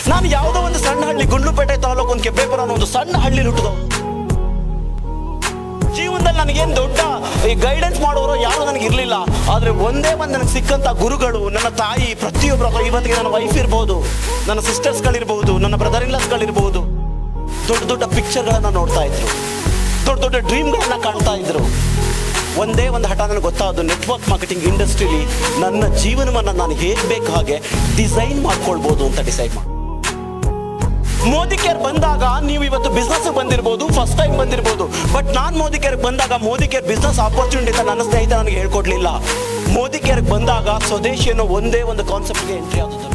ನಾನು ಯಾವುದೋ ಒಂದು ಸಣ್ಣ ಹಳ್ಳಿ ಗುಂಡ್ಲುಪೇಟೆ ತಾಲೂಕು ಒಂದು ಕೆಬ್ಬೆಪುರ ಅನ್ನೋ ಒಂದು ಸಣ್ಣ ಹಳ್ಳಿ ಹುಟ್ಟಿದವ ಜೀವನದಲ್ಲಿ ನನಗೇನು ದೊಡ್ಡ ಈ ಗೈಡೆನ್ಸ್ ಮಾಡೋರು ಯಾರು ನನಗೆ ಇರಲಿಲ್ಲ ಆದರೆ ಒಂದೇ ಒಂದು ನನಗೆ ಸಿಕ್ಕಂತ ಗುರುಗಳು ನನ್ನ ತಾಯಿ ಪ್ರತಿಯೊಬ್ಬರು ಇವತ್ತಿಗೆ ನನ್ನ ವೈಫ್ ಇರ್ಬೋದು ನನ್ನ ಸಿಸ್ಟರ್ಸ್ಗಳಿರ್ಬೋದು ನನ್ನ ಬ್ರದರ್ ಇನ್ಲಸ್ಗಳಿರ್ಬೋದು ದೊಡ್ಡ ದೊಡ್ಡ ಪಿಕ್ಚರ್ಗಳನ್ನ ನೋಡ್ತಾ ಇದ್ರು ದೊಡ್ಡ ದೊಡ್ಡ ಡ್ರೀಮ್ಗಳನ್ನ ಕಾಣ್ತಾ ಇದ್ರು ಒಂದೇ ಒಂದು ಹಠ ನನಗೆ ಗೊತ್ತಾದ್ದು ನೆಟ್ವರ್ಕ್ ಮಾರ್ಕೆಟಿಂಗ್ ಇಂಡಸ್ಟ್ರಿಲಿ ನನ್ನ ಜೀವನವನ್ನು ನಾನು ಹೇಗೆ ಬೇಕು ಹಾಗೆ ಡಿಸೈನ್ ಮಾಡ್ಕೊಳ್ಬೋದು ಅಂತ ಡಿಸೈಡ್ ಮಾಡಿ ಮೋದಿ ಕೇರ್ ಬಂದಾಗ ನೀವು ಇವತ್ತು ಬಿಸ್ನೆಸ್ ಬಂದಿರ್ಬೋದು ಫಸ್ಟ್ ಟೈಮ್ ಬಂದಿರ್ಬೋದು ಬಟ್ ನಾನು ಮೋದಿ ಕೇರ್ ಬಂದಾಗ ಮೋದಿ ಕೇರ್ ಬಿಸ್ನೆಸ್ ಆಪರ್ಚುನಿಟಿ ಅಂತ ನನ್ನ ಸ್ನೇಹಿತ ನನಗೆ ಹೇಳ್ಕೊಡ್ಲಿಲ್ಲ ಮೋದಿ ಕೇರ್ ಬಂದಾಗ ಸ್ವದೇಶಿ ಅನ್ನೋ ಒಂದೇ ಒಂದು ಕಾನ್ಸೆಪ್ಟ್ಗೆ ಎಂಟ್ರಿ ಆದದ್ದು